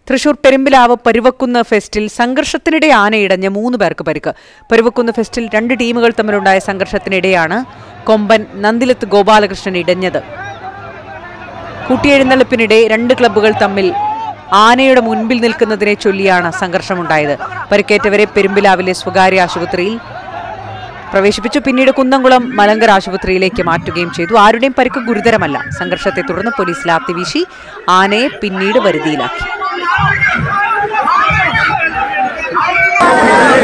തൃശൂർ പെരുമ്പിലാവ് പരുവക്കുന്ന് ഫെസ്റ്റിൽ സംഘർഷത്തിനിടെ ആനയിടഞ്ഞ് മൂന്ന് പേർക്ക് പരിക്ക് പരുവക്കുന്ന് ഫെസ്റ്റിൽ രണ്ട് ടീമുകൾ തമ്മിലുണ്ടായ സംഘർഷത്തിനിടെയാണ് കൊമ്പൻ നന്ദിലത്ത് ഗോപാലകൃഷ്ണൻ ഇടഞ്ഞത് കൂട്ടിയെഴുന്നള്ളിപ്പിനിടെ രണ്ട് ക്ലബ്ബുകൾ തമ്മിൽ ആനയുടെ മുൻപിൽ നിൽക്കുന്നതിനെ ചൊല്ലിയാണ് സംഘർഷമുണ്ടായത് പരിക്കേറ്റവരെ പെരുമ്പിലാവിലെ സ്വകാര്യ ആശുപത്രിയിൽ പ്രവേശിപ്പിച്ചു പിന്നീട് കുന്നംകുളം മലങ്കർ ആശുപത്രിയിലേക്ക് മാറ്റുകയും ചെയ്തു ആരുടെയും പരിക്ക് ഗുരുതരമല്ല സംഘർഷത്തെ തുടർന്ന് പോലീസ് ലാത്തി വീശി ആനയെ പിന്നീട് വരുതിയിലാക്കി